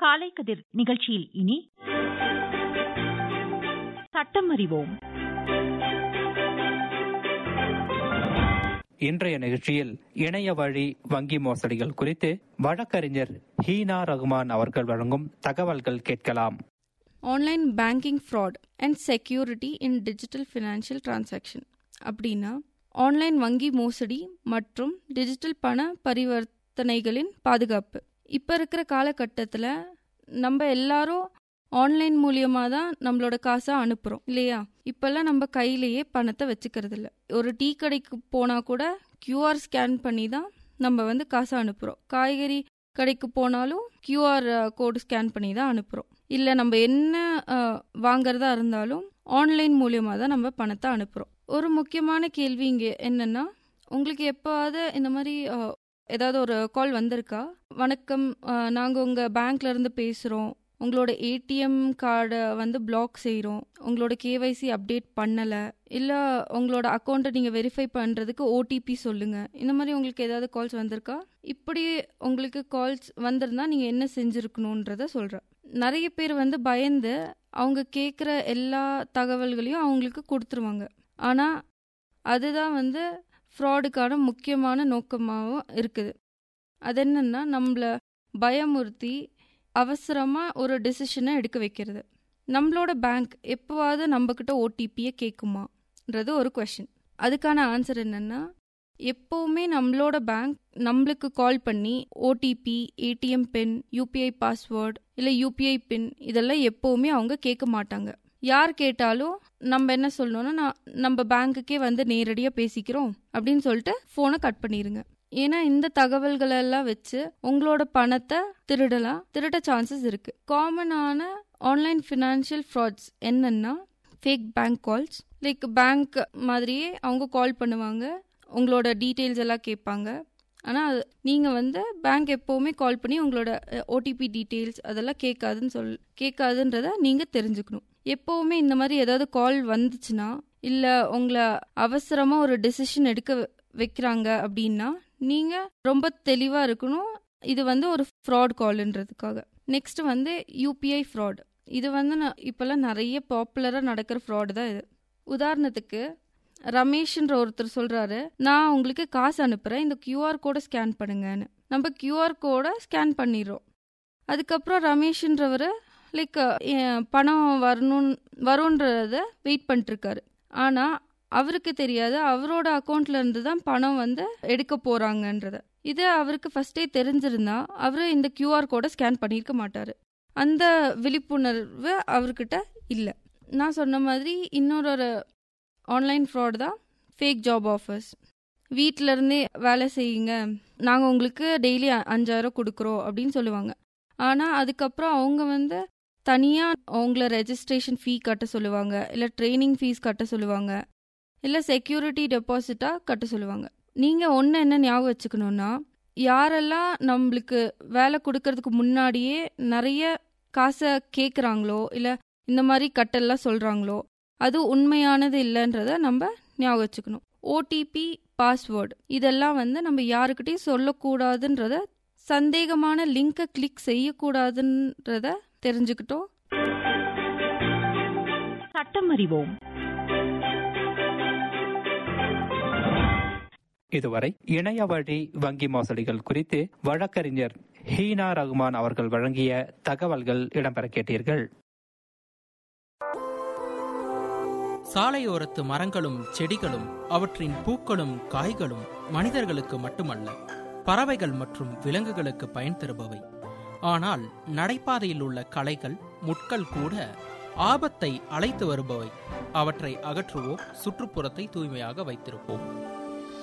காலை கதிர் நிகழ்ச்சியில் இனி சட்டம் அறிவோம் இன்றைய நிகழ்ச்சியில் இணைய வழி வங்கி மோசடிகள் குறித்து வழக்கறிஞர் ஹீனா ரகுமான் அவர்கள் வழங்கும் தகவல்கள் கேட்கலாம் online banking fraud and security in digital financial transaction அப்படின்னா ஆன்லைன் வங்கி மோசடி மற்றும் டிஜிட்டல் பண பரிவர்த்தனைகளின் பாதுகாப்பு இப்போ இருக்கிற காலகட்டத்தில் நம்ம எல்லாரும் ஆன்லைன் மூலியமாக தான் நம்மளோட காசை அனுப்புகிறோம் இல்லையா இப்போல்லாம் நம்ம கையிலேயே பணத்தை வச்சுக்கிறது இல்லை ஒரு டீ கடைக்கு போனால் கூட கியூஆர் ஸ்கேன் பண்ணி தான் நம்ம வந்து காசை அனுப்புகிறோம் காய்கறி கடைக்கு போனாலும் கியூஆர் கோடு ஸ்கேன் பண்ணி தான் அனுப்புகிறோம் இல்லை நம்ம என்ன அஹ், வாங்குறதா இருந்தாலும் ஆன்லைன் மூலியமாக தான் நம்ம பணத்தை அனுப்புகிறோம் ஒரு முக்கியமான கேள்வி இங்கே என்னென்னா உங்களுக்கு எப்போவாவது இந்த மாதிரி அஹ், ஏதாவது ஒரு கால் வந்திருக்கா வணக்கம் நாங்கள் உங்கள் பேங்க்ல இருந்து பேசுகிறோம் உங்களோட ஏடிஎம் கார்டை வந்து பிளாக் செய்கிறோம் உங்களோட கேவைசி அப்டேட் பண்ணலை இல்லை உங்களோட அக்கௌண்ட்டை நீங்கள் வெரிஃபை பண்ணுறதுக்கு ஓடிபி சொல்லுங்கள் இந்த மாதிரி உங்களுக்கு ஏதாவது கால்ஸ் வந்திருக்கா இப்படி உங்களுக்கு கால்ஸ் வந்திருந்தா நீங்கள் என்ன செஞ்சுருக்கணுன்றத சொல்கிறேன் நிறைய பேர் வந்து பயந்து அவங்க கேட்குற எல்லா தகவல்களையும் அவங்களுக்கு கொடுத்துருவாங்க ஆனால் அதுதான் வந்து ஃப்ராடுக்கான முக்கியமான நோக்கமாகவும் இருக்குது அது என்னன்னா நம்மள பயமுறுத்தி அவசரமாக ஒரு டெசிஷனை எடுக்க வைக்கிறது நம்மளோட பேங்க் எப்போவாவது நம்மக்கிட்ட ஓடிபியை கேட்குமான்றது ஒரு கொஷின் அதுக்கான ஆன்சர் என்னன்னா எப்போவுமே நம்மளோட பேங்க் நம்மளுக்கு கால் பண்ணி OTP ATM pin UPI password இல்லை யூபிஐ பின் இதெல்லாம் எப்போவுமே அவங்க கேட்க மாட்டாங்க யார் கேட்டாலும் நம்ம என்ன சொல்லணும்னா நான் நம்ம பேங்க்குக்கே வந்து நேரடியாக பேசிக்கிறோம் அப்படின்னு சொல்லிட்டு ஃபோனை கட் பண்ணிடுங்க ஏன்னா இந்த தகவல்களை எல்லாம் வச்சு உங்களோட பணத்தை திருடலாம் திருட சான்சஸ் இருக்கு காமனான ஆன்லைன் ஃபினான்ஷியல் ஃப்ராட்ஸ் என்னன்னா fake bank calls like bank மாதிரியே அவங்க கால் பண்ணுவாங்க உங்களோட டீட்டெயில்ஸ் எல்லாம் கேட்பாங்க ஆனால் நீங்கள் வந்து பேங்க் எப்போவுமே கால் பண்ணி உங்களோட ஓடிபி டீட்டெயில்ஸ் அதெல்லாம் கேட்காதுன்னு சொல் கேட்காதுன்றத நீங்கள் தெரிஞ்சுக்கணும் எப்போவுமே இந்த மாதிரி ஏதாவது கால் வந்துச்சுன்னா இல்லை உங்களை அவசரமாக ஒரு டெசிஷன் எடுக்க வ- வைக்கிறாங்க அப்படின்னா நீங்கள் ரொம்ப தெளிவாக இருக்கணும் இது வந்து ஒரு ஃப்ராட் கால்ன்றதுக்காக நெக்ஸ்ட் வந்து யூபிஐ ஃப்ராட் இது வந்து நான் இப்போல்லாம் நிறைய பாப்புலராக நடக்கிற ஃப்ராடு தான் இது உதாரணத்துக்கு ரமேஷ்ன்ற ஒருத்தர் சொல்றாரு நான் உங்களுக்கு காசு அனுப்புறேன் இந்த கியூஆர் கோடை ஸ்கேன் பண்ணுங்கன்னு நம்ம கியூஆர் கோடை ஸ்கேன் பண்ணிடுறோம் அதுக்கப்புறம் ரமேஷ்ன்றவர் லைக் பணம் வரணும் வரும்ன்றத வெயிட் பண்ணிட்டுருக்காரு ஆனால் அவருக்கு தெரியாது அவரோட அக்கௌண்ட்ல இருந்து தான் பணம் வந்து எடுக்க போறாங்கன்றத இது அவருக்கு ஃபர்ஸ்டே தெரிஞ்சிருந்தா அவர் இந்த கியூஆர் கோடை ஸ்கேன் பண்ணியிருக்க மாட்டாரு அந்த விழிப்புணர்வு அவர்கிட்ட இல்லை நான் சொன்ன மாதிரி இன்னொரு ஒரு ஆன்லைன் ஃப்ராட் தான் ஃபேக் ஜாப் ஆஃபர்ஸ் வீட்டில இருந்தே வேலை செய்யுங்க நாங்கள் உங்களுக்கு டெய்லி அஞ்சாயிரம் கொடுக்குறோம் அப்படின்னு சொல்லுவாங்க ஆனால் அதுக்கப்புறம் அவங்க வந்து தனியாக அவங்கள ரெஜிஸ்ட்ரேஷன் ஃபீ கட்ட சொல்லுவாங்க இல்லை ட்ரைனிங் ஃபீஸ் கட்ட சொல்லுவாங்க இல்லை செக்யூரிட்டி டெபாசிட்டாக கட்ட சொல்லுவாங்க நீங்கள் ஒன்று என்ன ஞாபகம் வச்சுக்கணுன்னா யாரெல்லாம் நம்மளுக்கு வேலை கொடுக்கறதுக்கு முன்னாடியே நிறைய காசை கேட்குறாங்களோ இல்லை இந்த மாதிரி கட்டெல்லாம் சொல்கிறாங்களோ அது உண்மையானது இல்லைன்றத நம்ம ஞாபகம் வச்சுக்கணும் ஓடிபி பாஸ்வேர்டு இதெல்லாம் வந்து நம்ம யாருக்கிட்டையும் சொல்லக்கூடாதுன்றத சந்தேகமான லிங்கை கிளிக் செய்யக்கூடாதுன்றத தெரிஞ்சுக்கிட்டோம் சட்டம் அறிவோம் இதுவரை இணைய வழி வங்கி மோசடிகள் குறித்து வழக்கறிஞர் ஹீனா ரகுமான் அவர்கள் வழங்கிய தகவல்கள் இடம்பெற கேட்டீர்கள் சாலையோரத்து மரங்களும் செடிகளும் அவற்றின் பூக்களும் காய்களும் மனிதர்களுக்கு மட்டுமல்ல பறவைகள் மற்றும் விலங்குகளுக்கு பயன் தருபவை ஆனால் நடைபாதையில் உள்ள களைகள் முட்கள் கூட ஆபத்தை அழைத்து வருபவை அவற்றை அகற்றுவோம் சுற்றுப்புறத்தை தூய்மையாக வைத்திருப்போம்